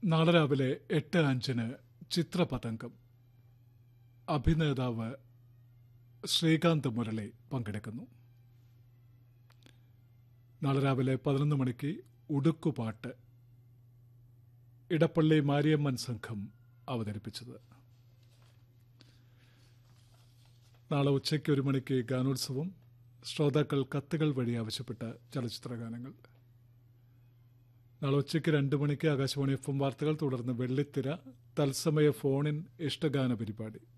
നാളെ രാവിലെ എട്ട് അഞ്ചിന് ചിത്രപതംഗം അഭിനേതാവ് ശ്രീകാന്ത് മുരളി പങ്കെടുക്കുന്നു നാളെ രാവിലെ പതിനൊന്ന് മണിക്ക് ഉടുക്കുപാട്ട് ഇടപ്പള്ളി മാരിയമ്മൻ സംഘം അവതരിപ്പിച്ചത് നാളെ ഉച്ചയ്ക്ക് ഒരു മണിക്ക് ഗാനോത്സവം ശ്രോതാക്കൾ കത്തുകൾ വഴി ആവശ്യപ്പെട്ട ചലച്ചിത്ര ഗാനങ്ങൾ നാളെ ഉച്ചയ്ക്ക് രണ്ട് മണിക്ക് ആകാശവാണി എഫ് എം വാർത്തകൾ തുടർന്ന് വെള്ളിത്തിര തത്സമയ ഫോണിൻ ഇഷ്ടഗാന പരിപാടി